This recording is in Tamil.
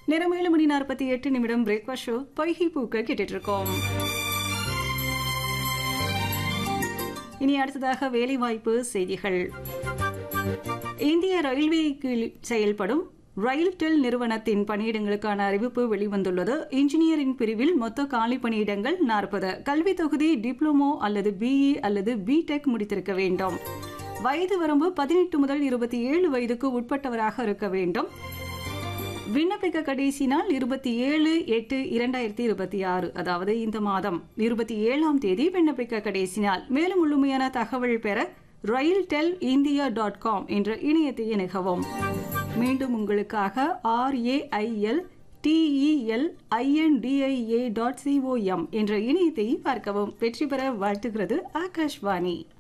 நேரம் ஏழு மணி நாற்பத்தி எட்டு நிமிடம் பிரேக்ஃபாஸ்ட் ஷோ பொய்கை பூக்கள் கேட்டுட்டு இருக்கோம் இனி அடுத்ததாக வேலைவாய்ப்பு செய்திகள் இந்திய ரயில்வே கீழ் செயல்படும் ரயில்டெல் நிறுவனத்தின் பணியிடங்களுக்கான அறிவிப்பு வெளிவந்துள்ளது இன்ஜினியரிங் பிரிவில் மொத்த காலி பணியிடங்கள் நாற்பது கல்வி தொகுதி டிப்ளமோ அல்லது பிஇ அல்லது பிடெக் முடித்திருக்க வேண்டும் வயது வரம்பு பதினெட்டு முதல் இருபத்தி ஏழு வயதுக்கு உட்பட்டவராக இருக்க வேண்டும் விண்ணப்பிக்க கடைசி நாள் இருபத்தி ஏழு எட்டு இரண்டாயிரத்தி இருபத்தி ஆறு அதாவது இந்த மாதம் இருபத்தி ஏழாம் தேதி விண்ணப்பிக்க கடைசி நாள் மேலும் முழுமையான தகவல் பெற rail tel India dot com என்ற இணையத்தை இணைகவும் மீண்டும் உங்களுக்காக R A I L T E L I N D I A dot C O M என்ற இணையத்தை பார்க்கவும் வெற்றி பெற வாழ்த்துகிறது ஆகாஷ்வாணி